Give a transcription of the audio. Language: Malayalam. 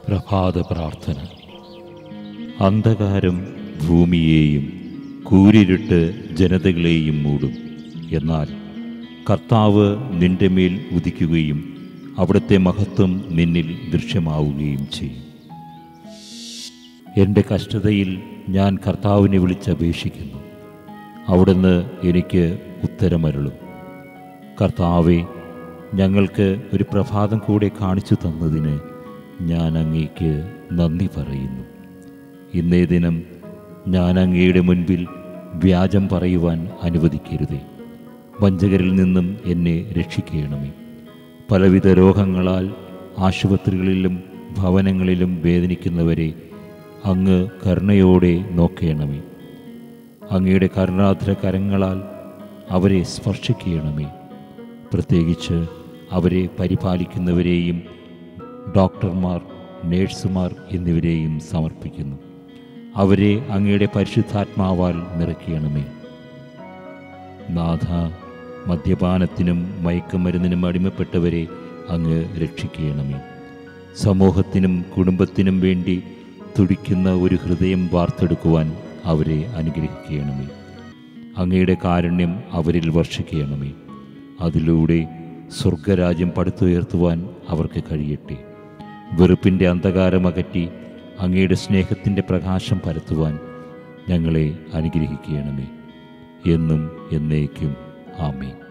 പ്രഭാത പ്രാർത്ഥന അന്ധകാരം ഭൂമിയെയും കൂരിരുട്ട് ജനതകളെയും മൂടും എന്നാൽ കർത്താവ് നിന്റെ മേൽ ഉദിക്കുകയും അവിടുത്തെ മഹത്വം നിന്നിൽ ദൃശ്യമാവുകയും ചെയ്യും എൻ്റെ കഷ്ടതയിൽ ഞാൻ കർത്താവിനെ വിളിച്ചപേക്ഷിക്കുന്നു അവിടുന്ന് എനിക്ക് ഉത്തരമരുളും കർത്താവെ ഞങ്ങൾക്ക് ഒരു പ്രഭാതം കൂടെ കാണിച്ചു തന്നതിന് ഞാൻ അങ്ങേക്ക് നന്ദി പറയുന്നു ഇന്നേ ദിനം ഞാൻ അങ്ങയുടെ മുൻപിൽ വ്യാജം പറയുവാൻ അനുവദിക്കരുതേ വഞ്ചകരിൽ നിന്നും എന്നെ രക്ഷിക്കണമേ പലവിധ രോഗങ്ങളാൽ ആശുപത്രികളിലും ഭവനങ്ങളിലും വേദനിക്കുന്നവരെ അങ്ങ് കരുണയോടെ നോക്കേണമേ അങ്ങയുടെ കരുണാദ്ര കരങ്ങളാൽ അവരെ സ്പർശിക്കണമേ പ്രത്യേകിച്ച് അവരെ പരിപാലിക്കുന്നവരെയും ഡോക്ടർമാർ നേഴ്സുമാർ എന്നിവരെയും സമർപ്പിക്കുന്നു അവരെ അങ്ങയുടെ പരിശുദ്ധാത്മാവാൽ നിറയ്ക്കണമേ നാഥ മദ്യപാനത്തിനും മയക്കുമരുന്നിനും അടിമപ്പെട്ടവരെ അങ്ങ് രക്ഷിക്കണമേ സമൂഹത്തിനും കുടുംബത്തിനും വേണ്ടി തുടിക്കുന്ന ഒരു ഹൃദയം വാർത്തെടുക്കുവാൻ അവരെ അനുഗ്രഹിക്കണമേ അങ്ങയുടെ കാരുണ്യം അവരിൽ വർഷിക്കണമേ അതിലൂടെ സ്വർഗരാജ്യം പടുത്തുയർത്തുവാൻ അവർക്ക് കഴിയട്ടെ വെറുപ്പിൻ്റെ അന്ധകാരമകറ്റി അങ്ങയുടെ സ്നേഹത്തിൻ്റെ പ്രകാശം പരത്തുവാൻ ഞങ്ങളെ അനുഗ്രഹിക്കണമേ എന്നും എന്നേക്കും ആമേൻ